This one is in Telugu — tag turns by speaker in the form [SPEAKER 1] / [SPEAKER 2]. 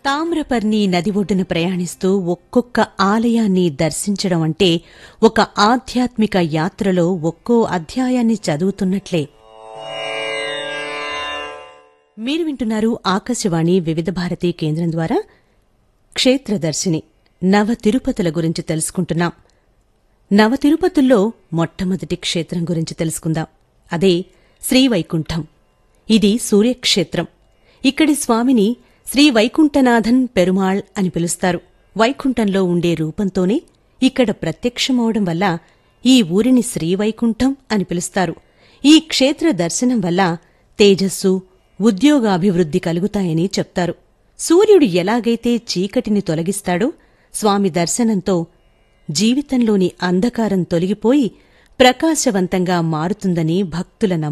[SPEAKER 1] తామ్రపర్ణి నది ఒడ్డున ప్రయాణిస్తూ ఒక్కొక్క ఆలయాన్ని దర్శించడం అంటే ఒక ఆధ్యాత్మిక యాత్రలో ఒక్కో అధ్యాయాన్ని చదువుతున్నట్లే మీరు వింటున్నారు ఆకాశవాణి వివిధ భారతి కేంద్రం ద్వారా క్షేత్రదర్శిని నవ తిరుపతుల గురించి తెలుసుకుంటున్నాం నవ తిరుపతుల్లో మొట్టమొదటి క్షేత్రం గురించి తెలుసుకుందాం అదే శ్రీవైకుంఠం ఇది సూర్యక్షేత్రం ఇక్కడి స్వామిని శ్రీ వైకుంఠనాథన్ పెరుమాళ్ అని పిలుస్తారు వైకుంఠంలో ఉండే రూపంతోనే ఇక్కడ ప్రత్యక్షమవడం వల్ల ఈ ఊరిని శ్రీవైకుంఠం అని పిలుస్తారు ఈ క్షేత్ర దర్శనం వల్ల తేజస్సు ఉద్యోగాభివృద్ధి కలుగుతాయని చెప్తారు సూర్యుడు ఎలాగైతే చీకటిని తొలగిస్తాడో స్వామి దర్శనంతో జీవితంలోని అంధకారం తొలగిపోయి ప్రకాశవంతంగా మారుతుందని భక్తుల నమ్మకం